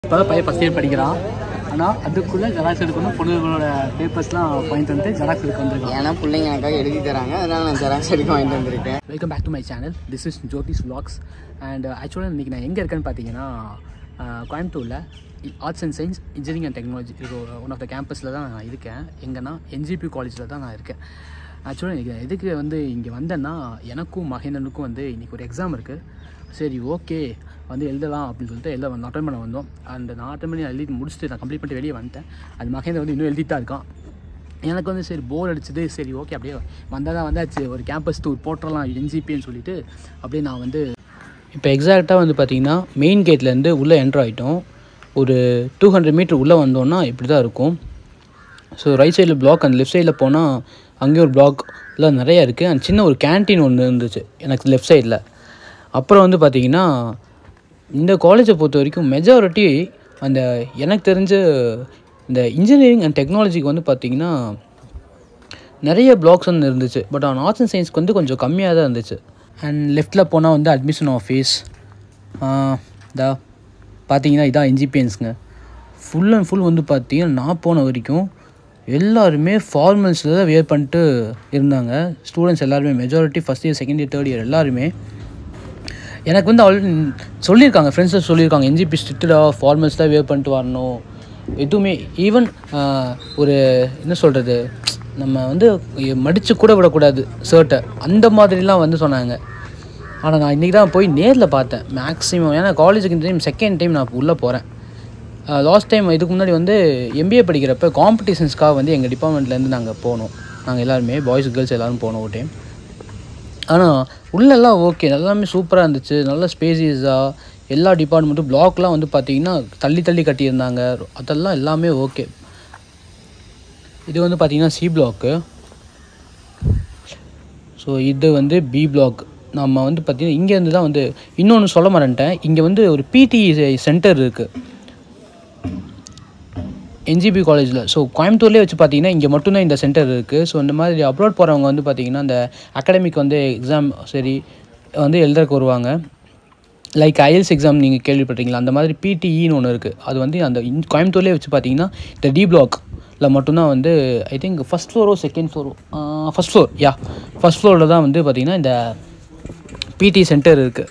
இப்போ பையன் first year படிக்கிறான் ஆனால் அதுக்குள்ளே ஜெராக்ஸ் எடுக்கணும் பொண்ணுங்களோட பேப்பர்ஸ்லாம் வாங்கிட்டு வந்து ஜெராக்ஸ் எடுக்க வந்திருக்கான் ஏன்னா பிள்ளைங்க எனக்காக எழுதி தராங்க அதனால நான் ஜெராக்ஸ் எடுக்க வாங்கிட்டு வந்திருக்கேன் welcome back to my channel this is Jothi's vlogs and ஆக்சுவலாக இன்றைக்கி நான் எங்கே இருக்கேன்னு பார்த்தீங்கன்னா அஹ், கோயம்புத்தூரில் arts and science engineering and technology இது ஒன் ஆஃப் த கேம்பஸில் தான் நான் இருக்கேன் எங்கன்னா என்ஜிபி காலேஜில் தான் நான் இருக்கேன் ஆக்சுவலாக இன்றைக்கி எதுக்கு வந்து இங்கே வந்தேன்னா எனக்கும் மகேந்திரனுக்கும் வந்து இன்றைக்கி ஒரு எக்ஸாம் இருக்குது சரி ஓகே வந்து எழுதலாம் அப்படின்னு சொல்லிட்டு எழுத வந்து அட்டன் பண்ண வந்தோம் அண்ட் நான் அட்டன் பண்ணி எழுதி முடிச்சுட்டு நான் கம்ப்ளீட் பண்ணிட்டு வெளியே வந்துட்டேன் அது மகேந்திரன் வந்து இன்னும் எழுதிட்டு தான் இருக்கான் எனக்கு வந்து சரி போர் அடிச்சது சரி ஓகே அப்படியே வந்தால் தான் வந்தாச்சு ஒரு கேம்பஸ் டூர் போட்டுடலாம் என்ஜிபின்னு சொல்லிட்டு அப்படியே நான் வந்து இப்போ எக்ஸாக்டாக வந்து பார்த்தீங்கன்னா மெயின் கேட்லேருந்து உள்ளே என்ட்ரு ஆகிட்டோம் ஒரு டூ ஹண்ட்ரட் மீட்டர் உள்ளே வந்தோன்னா இப்படி தான் இருக்கும் ஸோ ரைட் சைடில் பிளாக் அந்த லெஃப்ட் சைடில் போனால் அங்கேயும் ஒரு பிளாக் எல்லாம் நிறையா இருக்குது அண்ட் சின்ன ஒரு கேன்டீன் ஒன்று இருந்துச்சு எனக்கு லெஃப்ட் சைடில் அப்புறம் வந்து பார்த்திங்கன்னா இந்த காலேஜை பொறுத்த வரைக்கும் மெஜாரிட்டி அந்த எனக்கு தெரிஞ்ச இந்த இன்ஜினியரிங் அண்ட் டெக்னாலஜிக்கு வந்து பார்த்திங்கன்னா நிறைய பிளாக்ஸ் வந்து இருந்துச்சு பட் ஆன் ஆர்ட்ஸ் அண்ட் சயின்ஸ்க்கு வந்து கொஞ்சம் கம்மியாக தான் இருந்துச்சு அண்ட் லெஃப்ட்டில் போனால் வந்து அட்மிஷன் ஆஃபீஸ் இதா பார்த்தீங்கன்னா இதான் என்ஜிபிஎன்ஸுங்க ஃபுல் அண்ட் ஃபுல் வந்து பார்த்தீங்கன்னா நான் போன வரைக்கும் எல்லாருமே ஃபார்மல்ஸில் தான் வேர் பண்ணிட்டு இருந்தாங்க ஸ்டூடெண்ட்ஸ் எல்லாருமே majority first year second year third year எல்லாருமே எனக்கு வந்து ஆல்ரெடி சொல்லியிருக்காங்க ஃப்ரெண்ட்ஸில் சொல்லியிருக்காங்க என்ஜிபி ஸ்ட்ரிக்டடாக ஃபார்மல்ஸ் தான் வேர் பண்ணிட்டு வரணும் எதுவுமே ஈவன் ஒரு என்ன சொல்கிறது நம்ம வந்து மடித்து கூட விடக்கூடாது ஷர்ட்டை அந்த மாதிரிலாம் வந்து சொன்னாங்க ஆனால் நான் இன்றைக்கி தான் போய் நேரில் பார்த்தேன் மேக்ஸிமம் ஏன்னா காலேஜுக்கு இந்த டைம் செகண்ட் டைம் நான் உள்ளே போகிறேன் லாஸ்ட் டைம் இதுக்கு முன்னாடி வந்து எம்பிஏ படிக்கிறப்ப காம்படிஷன்ஸ்க்காக வந்து எங்கள் டிபார்ட்மெண்ட்லேருந்து நாங்கள் போனோம் நாங்கள் எல்லாருமே பாய்ஸ் கேர்ள்ஸ் எல்லோரும் போனோம் ஒரு டைம் ஆனால் உள்ளெல்லாம் ஓகே எல்லாமே சூப்பராக இருந்துச்சு நல்ல ஸ்பேசியஸாக எல்லா டிபார்ட்மெண்ட்டும் பிளாக்லாம் வந்து பார்த்தீங்கன்னா தள்ளி தள்ளி கட்டியிருந்தாங்க அதெல்லாம் எல்லாமே ஓகே இது வந்து பார்த்தீங்கன்னா சி பிளாக்கு ஸோ இது வந்து பி பிளாக் நம்ம வந்து பார்த்திங்கன்னா இங்கேருந்து தான் வந்து இன்னொன்று சொல்ல மாட்டேன்ட்டேன் இங்கே வந்து ஒரு பிடி சென்டர் இருக்குது என்ஜிபி காலேஜில் ஸோ கோயம்புத்தூர்லேயே வச்சு பார்த்தீங்கன்னா இங்கே மட்டும்தான் இந்த சென்டர் இருக்குது ஸோ இந்த மாதிரி அப்ரோட் போகிறவங்க வந்து பார்த்திங்கன்னா அந்த அகாடமிக் வந்து எக்ஸாம் சரி வந்து எழுதுறதுக்கு வருவாங்க லைக் ஐஎல்ஸ் எக்ஸாம் நீங்கள் கேள்விப்பட்டீங்களா அந்த மாதிரி பிடிஇன்னு ஒன்று இருக்குது அது வந்து அந்த இன் கோயம்புத்தூர்லேயே வச்சு பார்த்தீங்கன்னா இந்த டி பிளாக்ல மட்டும்தான் வந்து ஐ திங்க் ஃபஸ்ட் ஃப்ளோரோ செகண்ட் ஃப்ளோரோ ஃபஸ்ட் ஃப்ளோர் யா ஃபஸ்ட் ஃப்ளோரில் தான் வந்து பார்த்திங்கன்னா இந்த பிடி சென்டர் இருக்குது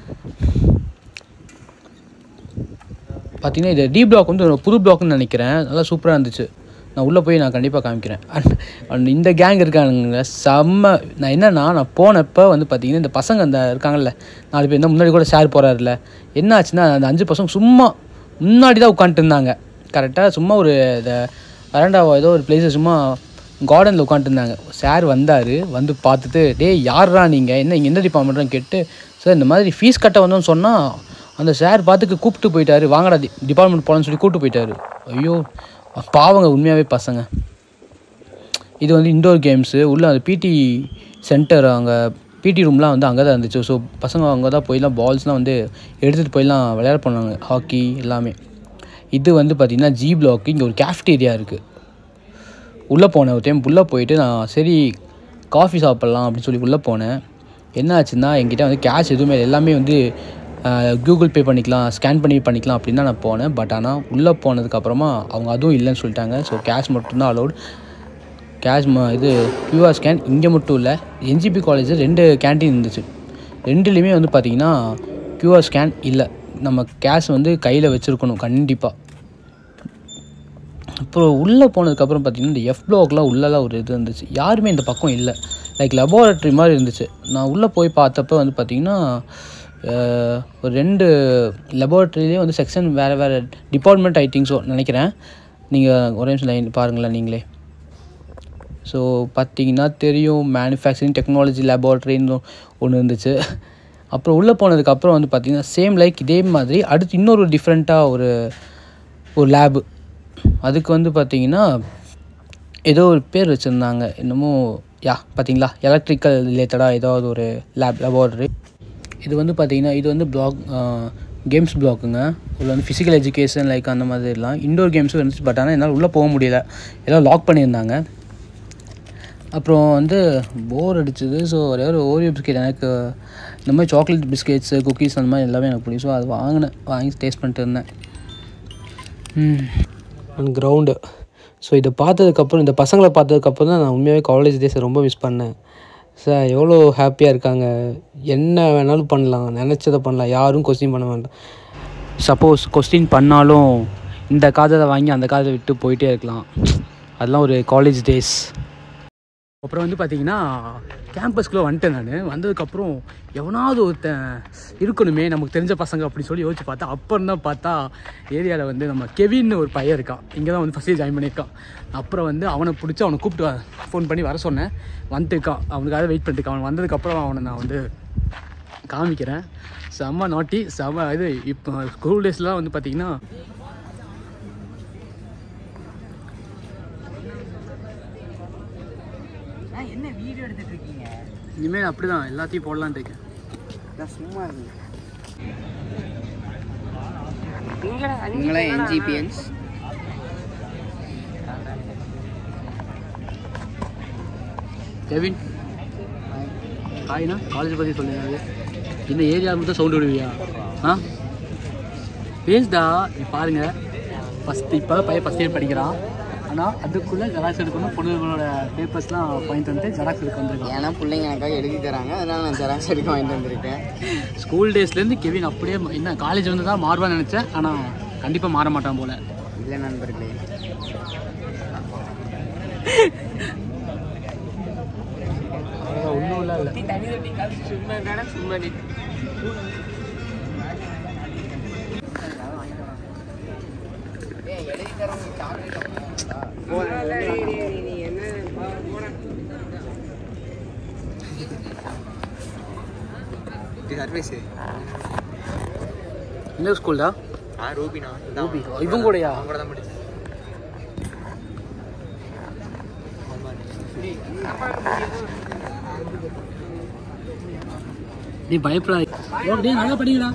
பார்த்தீங்கன்னா இது டி பிளாக் வந்து ஒரு புது பிளாக்னு நினைக்கிறேன் நல்லா சூப்பராக இருந்துச்சு நான் உள்ளே போய் நான் கண்டிப்பாக காமிக்கிறேன் அண்ட் அண்ட் இந்த கேங் இருக்கானுங்க செம்ம நான் என்னன்னா நான் போனப்போ வந்து பார்த்தீங்கன்னா இந்த பசங்க அந்த இருக்காங்கல்ல நாலு பேர் இந்த முன்னாடி கூட ஷேர் போகிறாருல என்ன ஆச்சுன்னா அந்த அஞ்சு பசங்க சும்மா முன்னாடி தான் உட்காந்துட்டு இருந்தாங்க கரெக்டாக சும்மா ஒரு இந்த வரண்டாவோ ஏதோ ஒரு பிளேஸில் சும்மா கார்டனில் உட்காந்துருந்தாங்க சார் வந்தார் வந்து பார்த்துட்டு டேய் யார்ரா நீங்கள் என்ன இங்கே எந்த டிபார்ட்மெண்ட்னு கேட்டு சார் இந்த மாதிரி ஃபீஸ் கட்ட வந்தோம்னு சொன்னால் அந்த சார் பார்த்துக்கு கூப்பிட்டு போயிட்டாரு வாங்கடா டி டிபார்ட்மெண்ட் போகலான்னு சொல்லி கூப்பிட்டு போயிட்டாரு ஐயோ பாவங்க உண்மையாகவே பசங்க இது வந்து இண்டோர் கேம்ஸு உள்ளே அந்த பிடி சென்டர் அங்கே பிடி ரூம்லாம் வந்து அங்கே தான் இருந்துச்சு ஸோ பசங்க அங்கே தான் போயெல்லாம் பால்ஸ்லாம் வந்து எடுத்துகிட்டு போயெல்லாம் விளையாட போனாங்க ஹாக்கி எல்லாமே இது வந்து பார்த்திங்கன்னா ஜி பிளாக் இங்கே ஒரு கேஃப்டேரியா இருக்குது உள்ளே போனேன் ஒரு டைம் உள்ளே போயிட்டு நான் சரி காஃபி சாப்பிட்லாம் அப்படின்னு சொல்லி உள்ளே போனேன் என்ன ஆச்சுன்னா என்கிட்ட வந்து கேஷ் எதுவுமே இல்லை. எல்லாமே வந்து கூகுள் பே பண்ணிக்கலாம் ஸ்கேன் பண்ணி பண்ணிக்கலாம் அப்படின்னு தான் நான் போனேன் பட் ஆனால் உள்ளே போனதுக்கப்புறமா அவங்க அதுவும் இல்லைன்னு சொல்லிட்டாங்க ஸோ கேஷ் மட்டும்தான் அலௌட் கேஷ் ம இது கியூஆர் ஸ்கேன் இங்கே மட்டும் இல்லை என்ஜிபி காலேஜில் ரெண்டு கேண்டீன் இருந்துச்சு ரெண்டுலேயுமே வந்து பார்த்திங்கன்னா கியூஆர் ஸ்கேன் இல்லை நம்ம கேஷ் வந்து கையில் வச்சுருக்கணும் கண்டிப்பாக அப்புறம் உள்ளே போனதுக்கப்புறம் பார்த்தீங்கன்னா இந்த எஃப் பிளாக்லாம் உள்ளெல்லாம் ஒரு இது இருந்துச்சு யாருமே இந்த பக்கம் இல்லை லைக் லெபார்ட்ரி மாதிரி இருந்துச்சு நான் உள்ளே போய் பார்த்தப்ப வந்து பார்த்திங்கன்னா அஹ், ஒரு ரெண்டு லெபார்ட்ரிலேயே வந்து செக்ஷன் வேறு வேறு டிபார்ட்மெண்ட் ஐ திங்க் ஸோ நினைக்கிறேன் நீங்கள் ஒரே நிமிஷம் லைன் பாருங்களேன் நீங்களே ஸோ பார்த்தீங்கன்னா தெரியும் மேனுஃபேக்சரிங் டெக்னாலஜி லேபார்ட்ரின்னு ஒன்று இருந்துச்சு அப்புறம் உள்ளே போனதுக்கப்புறம் வந்து பார்த்திங்கன்னா சேம் லைக் இதே மாதிரி அடுத்து இன்னொரு டிஃப்ரெண்ட்டாக ஒரு ஒரு லேபு அதுக்கு வந்து பார்த்திங்கன்னா ஏதோ ஒரு பேர் வச்சுருந்தாங்க என்னமோ யா பார்த்தீங்களா எலக்ட்ரிக்கல் ரிலேட்டடாக ஏதாவது ஒரு லேப் லெபார்ட்ரி இது வந்து பார்த்திங்கன்னா இது வந்து பிளாக் கேம்ஸ் பிளாக்குங்க உள்ள வந்து ஃபிசிக்கல் எஜுகேஷன் லைக் அந்த மாதிரிலாம் இண்டோர் கேம்ஸும் இருந்துச்சு பட் ஆனால் என்னால் உள்ளே போக முடியல எல்லாம் லாக் பண்ணியிருந்தாங்க அப்புறம் வந்து போர் அடிச்சுது ஸோ ஒரே ஒரு ஓரியோ பிஸ்கெட் எனக்கு இந்த மாதிரி சாக்லேட் பிஸ்கெட்ஸு குக்கீஸ் அந்த மாதிரி எல்லாமே எனக்கு பிடிக்கும் ஸோ அது வாங்கினேன் வாங்கி டேஸ்ட் பண்ணிட்டு இருந்தேன் அண்ட் கிரவுண்டு ஸோ இதை பார்த்ததுக்கப்புறம் இந்த பசங்களை பார்த்ததுக்கப்புறம் தான் நான் உண்மையாகவே காலேஜ் டேஸை ரொம்ப மிஸ் பண்ணேன் சார் எவ்வளோ ஹாப்பியாக இருக்காங்க என்ன வேணாலும் பண்ணலாம் நினச்சதை பண்ணலாம் யாரும் கொஸ்டின் பண்ண வேண்டாம் சப்போஸ் கொஸ்டின் பண்ணாலும் இந்த காதலை வாங்கி அந்த காதை விட்டு போயிட்டே இருக்கலாம் அதெல்லாம் ஒரு காலேஜ் டேஸ் அப்புறம் வந்து பார்த்தீங்கன்னா கேம்பஸ்குள்ளே வந்துட்டேன் நான் வந்ததுக்கப்புறம் எவனாவது ஒருத்தன் இருக்கணுமே நமக்கு தெரிஞ்ச பசங்க அப்படி சொல்லி யோசிச்சு பார்த்தா அப்புறம் தான் பார்த்தா ஏரியாவில் வந்து நம்ம கெவின்னு ஒரு பையன் இருக்கான் இங்கே தான் வந்து ஃபஸ்ட் இயர் ஜாயின் பண்ணியிருக்கான் அப்புறம் வந்து அவனை பிடிச்சி அவனை கூப்பிட்டு ஃபோன் பண்ணி வர சொன்னேன் வந்துருக்கான் அவனுக்காக வெயிட் பண்ணிட்டு அவன் வந்ததுக்கப்புறம் அவனை நான் வந்து காமிக்கிறேன் செம்ம நாட்டி செம்ம இது இப்போ ஸ்கூல் டேஸ்லாம் வந்து பார்த்தீங்கன்னா என்ன வீடியோ எடுத்துட்டு இருக்கீங்க இனிமேல் அப்படி தான் எல்லாத்தையும் போடலான்ட்டு இருக்கேன் நான் சும்மா இருக்கேன் நீங்களா என்ஜிபிஎன்ஸ் கெவின் ஹாய்ண்ணா காலேஜ் பற்றி சொல்லுங்க இந்த ஏரியா மட்டும் சவுண்டு விடுவியா ஆ பேஸ்டா நீ பாருங்க ஃபஸ்ட்டு இப்போ தான் பையன் ஃபஸ்ட் இயர் படிக்கிறான் ஆனால் அதுக்குள்ளே ஜெராக்ஸ் எடுக்கணும் பொண்ணுங்களோட பேப்பர்ஸ்லாம் வாங்கிட்டு வந்து ஜெராக்ஸ் எடுக்க வந்திருக்கான் ஏன்னா பிள்ளைங்க எனக்காக எழுதி தராங்க அதனால நான் ஜெராக்ஸ் எடுக்க வாங்கிட்டு வந்திருக்கேன் ஸ்கூல் டேஸ்லேருந்து கெவின் அப்படியே என்ன காலேஜ் வந்து தான் மாறுவான்னு நினச்சேன் ஆனால் கண்டிப்பாக மாற மாட்டான் போல் இல்லை நண்பர்களே ஒன்றும் இல்லை இல்லை இந்த ஸ்கூல்டா ரூபினா ரூபி இவங்க கூடயா கூட தான் படிச்சேன் நீ பயப்படாத ஓ, டேய் நல்லா படிங்கடா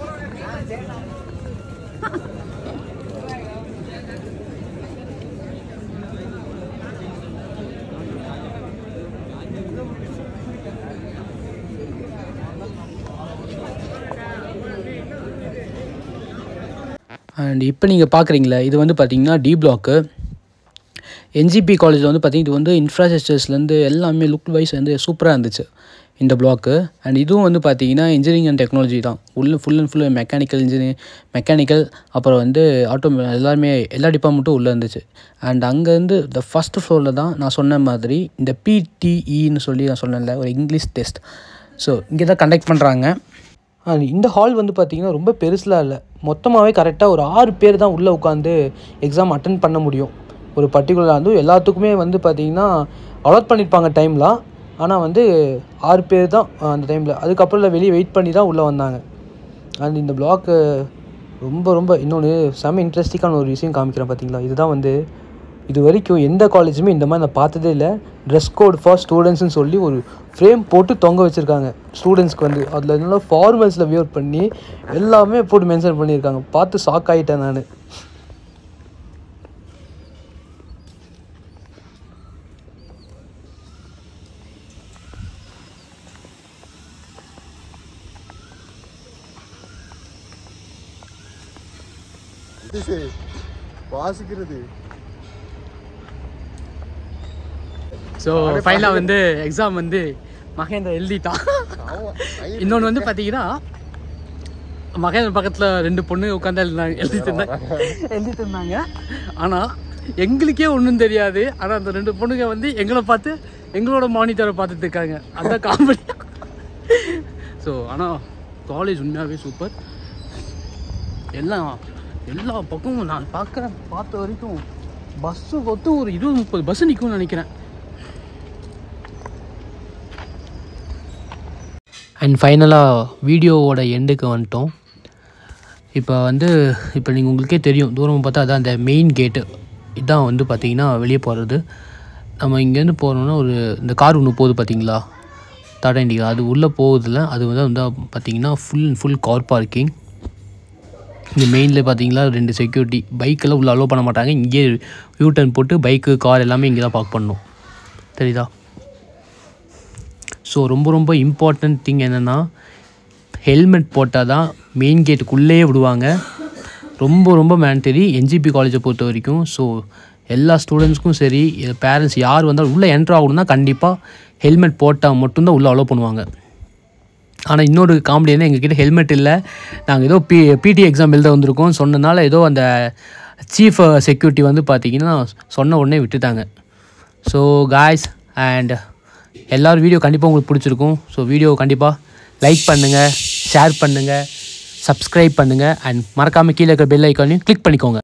அண்ட் இப்போ நீங்கள் பார்க்குறீங்களே இது வந்து பார்த்தீங்கன்னா டி பிளாக்கு என்ஜிபி காலேஜில் வந்து பார்த்தீங்கன்னா இது வந்து இன்ஃப்ராஸ்ட்ரக்சர்ஸ்லேருந்து எல்லாமே லுக் வைஸ் வந்து சூப்பராக இருந்துச்சு இந்த பிளாக்கு அண்ட் இதுவும் வந்து பார்த்தீங்கன்னா இன்ஜினியரிங் அண்ட் டெக்னாலஜி தான் உள்ள full and full mechanical engineer mechanical அப்புறம் வந்து ஆட்டோ எல்லாருமே எல்லா டிபார்ட்மெண்ட்டும் உள்ளே இருந்துச்சு அண்ட் அங்கேருந்து த ஃபஸ்ட் ஃப்ளோரில் தான் நான் சொன்ன மாதிரி இந்த பிடிஇன்னு சொல்லி நான் சொன்னேன்ல ஒரு இங்கிலீஷ் டெஸ்ட் ஸோ இங்கே தான் கண்டக்ட் பண்ணுறாங்க அண்ட் இந்த ஹால் வந்து பார்த்திங்கன்னா ரொம்ப பெருசுலாம் இல்லை மொத்தமாகவே கரெக்டாக ஒரு ஆறு பேர் தான் உள்ளே உட்காந்து எக்ஸாம் அட்டன் பண்ண முடியும் ஒரு பர்டிகுலர் வந்து எல்லாத்துக்குமே வந்து பார்த்திங்கன்னா அலாட் பண்ணியிருப்பாங்க டைம்லாம் ஆனால் வந்து ஆறு பேர் தான் அந்த டைமில் அதுக்கப்புறம் இல்லை வெளியே வெயிட் பண்ணி தான் உள்ளே வந்தாங்க அண்ட் இந்த பிளாக்கு ரொம்ப ரொம்ப இன்னொன்று செம்ம இன்ட்ரெஸ்டிங்கான ஒரு விஷயம் காமிக்கிறேன் பார்த்தீங்களா இதுதான் வந்து இது வரைக்கும் எந்த காலேஜுமே இந்த மாதிரி நான் பார்த்ததே இல்லை ட்ரெஸ் கோட் ஃபார் ஸ்டூடெண்ட்ஸ்னு சொல்லி ஒரு ஃப்ரேம் போட்டு தொங்க வச்சுருக்காங்க ஸ்டூடெண்ட்ஸ்க்கு வந்து அதில் நல்லா ஃபார்மல்ஸில் வியர் பண்ணி எல்லாமே போட்டு மென்ஷன் பண்ணியிருக்காங்க பார்த்து ஷாக் ஆகிட்டேன் நான் வாசிக்கிறது ஸோ ஃபைனலாக வந்து எக்ஸாம் வந்து மகேந்திர எழுதிட்டான் இன்னொன்று வந்து பார்த்தீங்கன்னா மகேந்திர பக்கத்தில் ரெண்டு பொண்ணு உட்காந்து எழுதினாங்க எழுதிட்டு இருந்தாங்க எழுதிட்டு இருந்தாங்க ஆனால் எங்களுக்கே ஒன்றும் தெரியாது ஆனால் அந்த ரெண்டு பொண்ணுங்க வந்து எங்களை பார்த்து எங்களோட மானிட்டரை பார்த்துட்டு இருக்காங்க அதான் காமெடி ஸோ ஆனால் காலேஜ் உண்மையாகவே சூப்பர் எல்லாம் எல்லா பக்கமும் நான் பார்க்குறேன் பார்த்த வரைக்கும் பஸ்ஸு ஒத்து ஒரு இருபது முப்பது பஸ்ஸு நிற்கும்னு நினைக்கிறேன் அண்ட் ஃபைனலாக வீடியோவோட எண்டுக்கு வந்துட்டோம் இப்போ வந்து இப்போ நீங்கள் உங்களுக்கே தெரியும் தூரம் பார்த்தா அதான் அந்த மெயின் கேட்டு இதான் வந்து பார்த்தீங்கன்னா வெளியே போகிறது நம்ம இங்கேருந்து போகிறோம்னா ஒரு இந்த கார் ஒன்று போகுது பார்த்தீங்களா டாடா இண்டிகா அது உள்ளே போகுதுல அது வந்து வந்து பார்த்தீங்கன்னா full and full car parking இங்கே மெயினில் பார்த்தீங்களா ரெண்டு செக்யூரிட்டி பைக்கெல்லாம் உள்ளே அலோவ் பண்ண மாட்டாங்க இங்கே யூ டர்ன் போட்டு பைக்கு கார் எல்லாமே இங்கே தான் பார்க் பண்ணணும் தெரியுதா ஸோ ரொம்ப ரொம்ப இம்பார்ட்டன்ட் திங் என்னென்னா ஹெல்மெட் போட்டால் தான் மெயின் கேட்டுக்குள்ளேயே விடுவாங்க ரொம்ப ரொம்ப மேண்டரி என்ஜிபி காலேஜை பொறுத்த வரைக்கும் ஸோ எல்லா ஸ்டூடெண்ட்ஸ்க்கும் சரி பேரண்ட்ஸ் யார் வந்தாலும் உள்ளே என்ட்ரு ஆகணும்னா கண்டிப்பாக ஹெல்மெட் போட்டால் மட்டும்தான் உள்ளே அலோவ் பண்ணுவாங்க ஆனால் இன்னொரு காமெடி என்ன எங்ககிட்ட ஹெல்மெட் இல்லை நாங்கள் ஏதோ பி பிடி எக்ஸாம் எழுத வந்திருக்கோம் சொன்னனால ஏதோ அந்த சீஃப் செக்யூரிட்டி வந்து பார்த்தீங்கன்னா சொன்ன உடனே விட்டுட்டாங்க ஸோ காய்ஸ் அண்ட் எல்லோரும் வீடியோ கண்டிப்பாக உங்களுக்கு பிடிச்சிருக்கும் ஸோ வீடியோ கண்டிப்பாக லைக் பண்ணுங்கள் ஷேர் பண்ணுங்கள் சப்ஸ்கிரைப் பண்ணுங்கள் அண்ட் மறக்காமல் கீழே இருக்க பெல் ஐக்கானையும் கிளிக் பண்ணிக்கோங்க